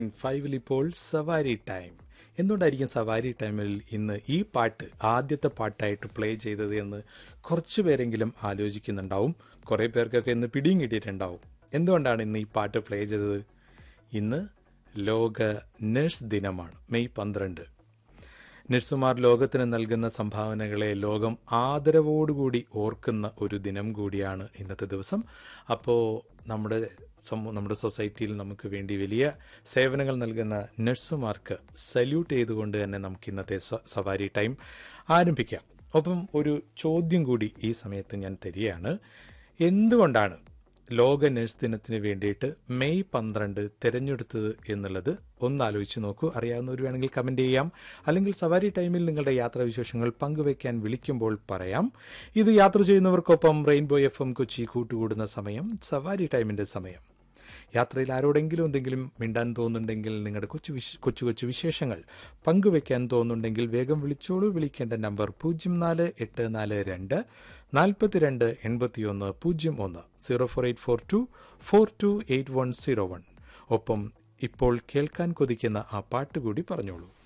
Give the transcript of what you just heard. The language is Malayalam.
ഫൈവിൽ ഇപ്പോൾ സവാരി ടൈം എന്തുകൊണ്ടായിരിക്കും സവാരി ടൈമിൽ ഇന്ന് ഈ പാട്ട് ആദ്യത്തെ പാട്ടായിട്ട് പ്ലേ ചെയ്തത് എന്ന് കുറച്ചു പേരെങ്കിലും ആലോചിക്കുന്നുണ്ടാവും കുറേ പേർക്കൊക്കെ ഇന്ന് പിടിയും കിട്ടിയിട്ടുണ്ടാവും എന്തുകൊണ്ടാണ് ഇന്ന് ഈ പാട്ട് പ്ലേ ചെയ്തത് ഇന്ന് ലോക നഴ്സ് ദിനമാണ് മെയ് പന്ത്രണ്ട് നഴ്സുമാർ ലോകത്തിന് നൽകുന്ന സംഭാവനകളെ ലോകം ആദരവോടുകൂടി ഓർക്കുന്ന ഒരു ദിനം കൂടിയാണ് ഇന്നത്തെ ദിവസം അപ്പോൾ നമ്മുടെ സമൂ- നമ്മുടെ സൊസൈറ്റിയിൽ നമുക്ക് വേണ്ടി വലിയ സേവനങ്ങൾ നൽകുന്ന നഴ്സുമാർക്ക് സല്യൂട്ട് ചെയ്തുകൊണ്ട് തന്നെ നമുക്ക് ഇന്നത്തെ സ- സവാരി ടൈം ആരംഭിക്കാം ഒപ്പം ഒരു ചോദ്യം കൂടി ഈ സമയത്ത് ഞാൻ തരികയാണ് എന്തുകൊണ്ടാണ് ലോക നഴ്സ് ദിനത്തിന് വേണ്ടിയിട്ട് മെയ് പന്ത്രണ്ട് തിരഞ്ഞെടുത്തത് എന്നുള്ളത് ഒന്ന് ആലോചിച്ച് നോക്കൂ അറിയാവുന്നവർ വേണമെങ്കിൽ കമൻറ്റ് ചെയ്യാം അല്ലെങ്കിൽ സവാരി ടൈമിൽ നിങ്ങളുടെ യാത്രാ വിശേഷങ്ങൾ പങ്കുവയ്ക്കാൻ വിളിക്കുമ്പോൾ പറയാം ഇത് യാത്ര ചെയ്യുന്നവർക്കൊപ്പം റെയിൻബോ എഫ് എം കൊച്ചി കൂട്ടുകൂടുന്ന സമയം സവാരി ടൈമിൻ്റെ സമയം യാത്രയിൽ ആരോടെങ്കിലും എന്തെങ്കിലും മിണ്ടാൻ തോന്നുന്നുണ്ടെങ്കിൽ നിങ്ങളുടെ കൊച്ചു വിശ കൊച്ചു കൊച്ചു വിശേഷങ്ങൾ പങ്കുവെക്കാൻ തോന്നുന്നുണ്ടെങ്കിൽ വേഗം വിളിച്ചോളൂ വിളിക്കേണ്ട നമ്പർ പൂജ്യം നാല് എട്ട് നാല് രണ്ട് നാൽപ്പത്തിരണ്ട് എൺപത്തിയൊന്ന് പൂജ്യം ഒന്ന് zero four eight four two four two eight one zero one ഒപ്പം ഇപ്പോൾ കേൾക്കാൻ കൊതിക്കുന്ന ആ പാട്ട് കൂടി പറഞ്ഞോളൂ